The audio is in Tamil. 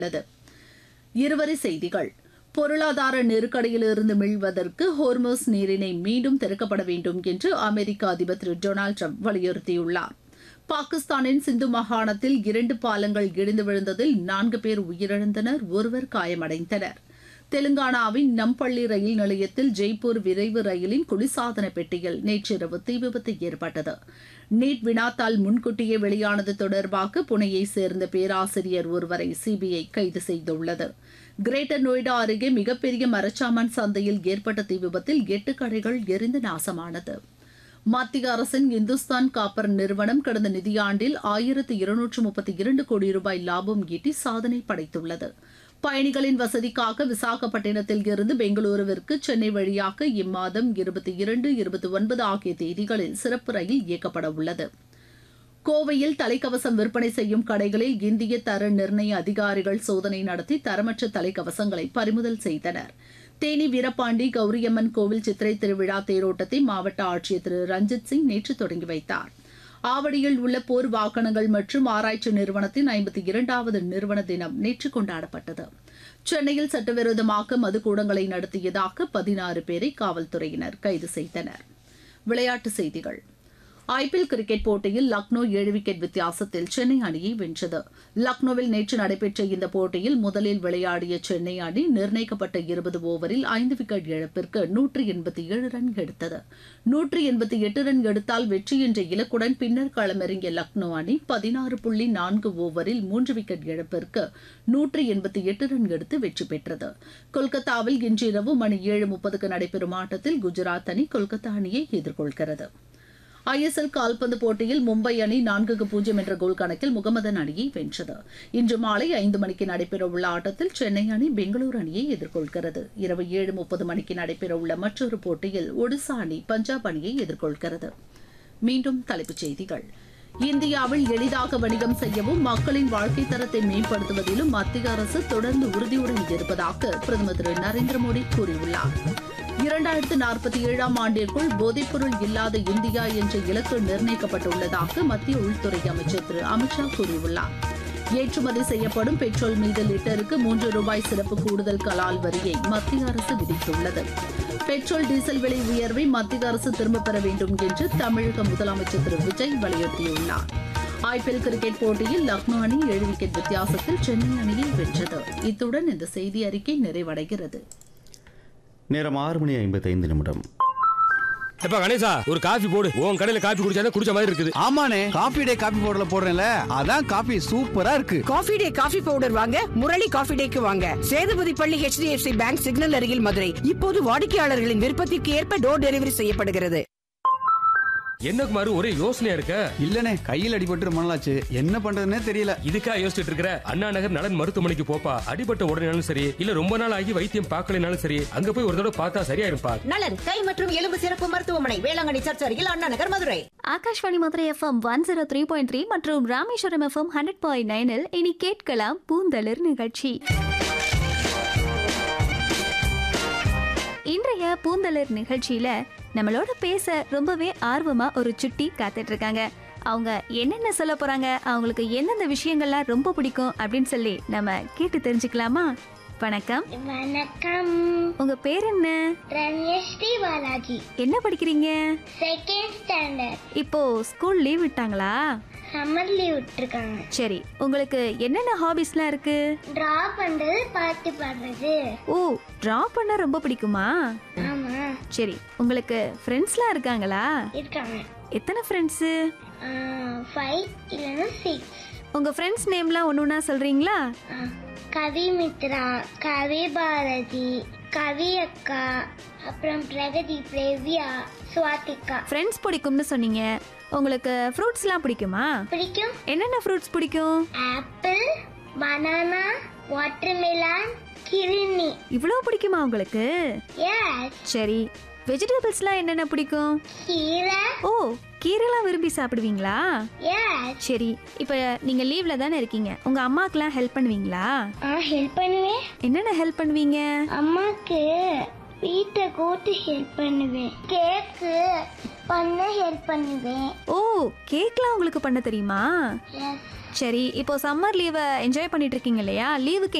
உள்ளது இருவரி செய்திகள் பொருளாதார நெருக்கடியிலிருந்து மீள்வதற்கு ஹோர்மோஸ் நீரினை மீண்டும் திறக்கப்பட வேண்டும் என்று அமெரிக்க அதிபர் திரு டொனால்டு ட்ரம்ப் வலியுறுத்தியுள்ளார் பாகிஸ்தானின் சிந்து மாகாணத்தில் இரண்டு பாலங்கள் இடிந்து விழுந்ததில் நான்கு பேர் உயிரிழந்தனர் ஒருவர் காயமடைந்தனர் தெலுங்கானாவின் நம்பள்ளி ரயில் நிலையத்தில் ஜெய்ப்பூர் விரைவு ரயிலின் குளிர்சாதன பெட்டியில் நேற்றிரவு தீ விபத்து ஏற்பட்டது நீட் வினாத்தால் முன்கூட்டியே வெளியானது தொடர்பாக புனேயை சேர்ந்த பேராசிரியர் ஒருவரை சிபிஐ கைது செய்துள்ளது கிரேட்டர் நொய்டா அருகே மிகப்பெரிய மரச்சாமான் சந்தையில் ஏற்பட்ட தீ விபத்தில் எட்டு கடைகள் எரிந்து நாசமானது மத்திய அரசின் இந்துஸ்தான் காப்பர் நிறுவனம் கடந்த நிதியாண்டில் ஆயிரத்து இருநூற்று முப்பத்தி இரண்டு கோடி ரூபாய் லாபம் ஈட்டி சாதனை படைத்துள்ளது பயணிகளின் வசதிக்காக விசாகப்பட்டினத்தில் இருந்து பெங்களூருவிற்கு சென்னை வழியாக இம்மாதம் இருபத்தி இரண்டு இருபத்தி ஒன்பது ஆகிய தேதிகளில் சிறப்பு ரயில் இயக்கப்பட உள்ளது கோவையில் தலைக்கவசம் விற்பனை செய்யும் கடைகளில் இந்திய தர நிர்ணய அதிகாரிகள் சோதனை நடத்தி தரமற்ற தலைக்கவசங்களை பறிமுதல் செய்தனர் தேனி வீரபாண்டி கௌரியம்மன் கோவில் சித்திரை திருவிழா தேரோட்டத்தை மாவட்ட ஆட்சியர் திரு ரஞ்சித் சிங் நேற்று தொடங்கி வைத்தார் ஆவடியில் உள்ள போர் வாகனங்கள் மற்றும் ஆராய்ச்சி நிறுவனத்தின் ஐம்பத்தி இரண்டாவது நிறுவன தினம் நேற்று கொண்டாடப்பட்டது சென்னையில் சட்டவிரோதமாக மதுக்கூடங்களை நடத்தியதாக பதினாறு பேரை காவல்துறையினர் கைது செய்தனர் விளையாட்டுச் செய்திகள் ஐபிஎல் கிரிக்கெட் போட்டியில் லக்னோ ஏழு விக்கெட் வித்தியாசத்தில் சென்னை அணியை வென்றது லக்னோவில் நேற்று நடைபெற்ற இந்த போட்டியில் முதலில் விளையாடிய சென்னை அணி நிர்ணயிக்கப்பட்ட இருபது ஓவரில் ஐந்து விக்கெட் இழப்பிற்கு நூற்றி எண்பத்தி ஏழு ரன் எடுத்தது நூற்றி எண்பத்தி எட்டு ரன் எடுத்தால் வெற்றி என்ற இலக்குடன் பின்னர் களமிறங்கிய லக்னோ அணி பதினாறு புள்ளி நான்கு ஓவரில் மூன்று விக்கெட் இழப்பிற்கு நூற்றி எண்பத்தி எட்டு ரன் எடுத்து வெற்றி பெற்றது கொல்கத்தாவில் இன்றிரவு மணி ஏழு முப்பதுக்கு நடைபெறும் ஆட்டத்தில் குஜராத் அணி கொல்கத்தா அணியை எதிர்கொள்கிறது ஐஎஸ்எல் கால்பந்து போட்டியில் மும்பை அணி நான்குக்கு பூஜ்ஜியம் என்ற கோல் கணக்கில் முகமதன் அணியை வென்றது இன்று மாலை ஐந்து மணிக்கு நடைபெறவுள்ள ஆட்டத்தில் சென்னை அணி பெங்களூரு அணியை எதிர்கொள்கிறது இரவு ஏழு முப்பது மணிக்கு நடைபெறவுள்ள மற்றொரு போட்டியில் ஒடிசா அணி பஞ்சாப் அணியை எதிர்கொள்கிறது மீண்டும் தலைப்புச் செய்திகள் இந்தியாவில் எளிதாக வணிகம் செய்யவும் மக்களின் வாழ்க்கை தரத்தை மேம்படுத்துவதிலும் மத்திய அரசு தொடர்ந்து உறுதியுடன் இருப்பதாக பிரதமர் திரு நரேந்திர மோடி கூறியுள்ளார் இரண்டாயிரத்து நாற்பத்தி ஏழாம் ஆண்டிற்குள் போதைப்பொருள் இல்லாத இந்தியா என்ற இலக்கு நிர்ணயிக்கப்பட்டுள்ளதாக மத்திய உள்துறை அமைச்சர் திரு அமித்ஷா கூறியுள்ளார் ஏற்றுமதி செய்யப்படும் பெட்ரோல் மீது லிட்டருக்கு மூன்று ரூபாய் சிறப்பு கூடுதல் கலால் வரியை மத்திய அரசு விதித்துள்ளது பெட்ரோல் டீசல் விலை உயர்வை மத்திய அரசு திரும்பப் பெற வேண்டும் என்று தமிழக முதலமைச்சர் திரு விஜய் வலியுறுத்தியுள்ளார் ஐபிஎல் கிரிக்கெட் போட்டியில் லக்னோ அணி ஏழு விக்கெட் வித்தியாசத்தில் சென்னை அணியை வென்றது இத்துடன் இந்த செய்தி அறிக்கை நிறைவடைகிறது நேரம் ஆறு மணி ஐம்பத்தைந்து நிமிடம் எப்ப கணேசா ஒரு காஃபி போடு உன் கடையில காஃபி குடிச்சாதான் குடிச்ச மாதிரி இருக்குது ஆமாண்ணே காபி டே காபி பவுடர்ல போடுறேன்ல அதான் காபி சூப்பரா இருக்கு காஃபி டே காஃபி பவுடர் வாங்க முரளி காஃபி டேக்கு வாங்க சேதுபதி பள்ளி HDFC பேங்க் சிக்னல் அருகில் மதுரை இப்போது வாடிக்கையாளர்களின் விருப்பத்திற்கு ஏற்ப டோர் டெலிவரி செய்யப்படுகிறது என்ன குமார் ஒரே யோசனையா இருக்க இல்லனே கையில் அடிபட்டு ரொம்ப நாளாச்சு என்ன பண்றதுன்னே தெரியல இதுக்கா யோசிச்சுட்டு இருக்கிற அண்ணா நகர் நலன் மருத்துவமனைக்கு போப்பா அடிபட்ட உடனேனாலும் சரி இல்ல ரொம்ப நாள் ஆகி வைத்தியம் பார்க்கலைனாலும் சரி அங்க போய் ஒரு தடவை பார்த்தா சரியா இருப்பா நலன் கை மற்றும் எலும்பு சிறப்பு மருத்துவமனை வேளாங்கண்ணி சர்ச் அருகில் Anna Nagar Madurai Akashvani Madurai FM one zero three point three மற்றும் ராமேஸ்வரம் எஃப்எம் ஹண்ட்ரட் பாயிண்ட் நைனில் இனி கேட்கலாம் பூந்தளிர் நிகழ்ச்சி இன்றைய பூந்தளிர் நிகழ்ச்சியில நம்மளோட பேச ரொம்பவே ஆர்வமா ஒரு சுட்டி காத்துட்டு இருக்காங்க அவங்க என்னென்ன சொல்ல போறாங்க அவங்களுக்கு எந்தெந்த விஷயங்கள்லாம் ரொம்ப பிடிக்கும் அப்படின்னு சொல்லி நம்ம கேட்டு தெரிஞ்சுக்கலாமா வணக்கம் வணக்கம் உங்க பேர் என்ன ரம்யஸ்ரீ பாலாஜி என்ன படிக்கிறீங்க செகண்ட் ஸ்டாண்டர்ட் இப்போ ஸ்கூல் லீவ் விட்டாங்களா சம்மர் லீவ் விட்டுருக்காங்க சரி உங்களுக்கு என்னென்ன ஹாபிஸ்லாம் இருக்கு டிரா பண்றது பாட்டு பாடுறது ஓ டிரா பண்ண ரொம்ப பிடிக்குமா ஆமா சரி உங்களுக்கு ஃப்ரெண்ட்ஸ்லாம் இருக்காங்களா இருக்காங்க எத்தனை ஃப்ரெண்ட்ஸு ஃபைவ் இல்லைன்னா சிக்ஸ் உங்க ஃப்ரெண்ட்ஸ் நேம்லாம் ஒன்று ஒன்றா சொல்றீங்களா கவி மித்ரா கவி பாரதி கவி அக்கா அப்புறம் பிரகதி பிரவ்யா சுவாதிகா ஃப்ரெண்ட்ஸ் பிடிக்கும்னு சொன்னீங்க உங்களுக்கு ஃப்ரூட்ஸ்லாம் பிடிக்குமா பிடிக்கும் என்னென்ன ஃப்ரூட்ஸ் பிடிக்கும் ஆப்பிள் பனானா வாட்டர்மெலான் கிருணி இவ்வளோ பிடிக்குமா உங்களுக்கு எஸ் சரி வெஜிடபிள்ஸ்லாம் என்னென்ன பிடிக்கும் கீரை ஓ கீரைலாம் விரும்பி சாப்பிடுவீங்களா எஸ் சரி இப்போ நீங்கள் லீவில் தானே இருக்கீங்க உங்கள் அம்மாக்கெலாம் ஹெல்ப் பண்ணுவீங்களா ஆ ஹெல்ப் பண்ணுவேன் என்னென்ன ஹெல்ப் பண்ணுவீங்க அம்மாக்கு வீட்டை கூட்டி ஹெல்ப் பண்ணுவேன் கேக்கு பண்ண ஹெல்ப் பண்ணுவேன் ஓ கேக்லாம் உங்களுக்கு பண்ண தெரியுமா எஸ் சரி இப்போ சம்மர் லீவை என்ஜாய் பண்ணிட்டு இருக்கீங்க இல்லையா லீவுக்கு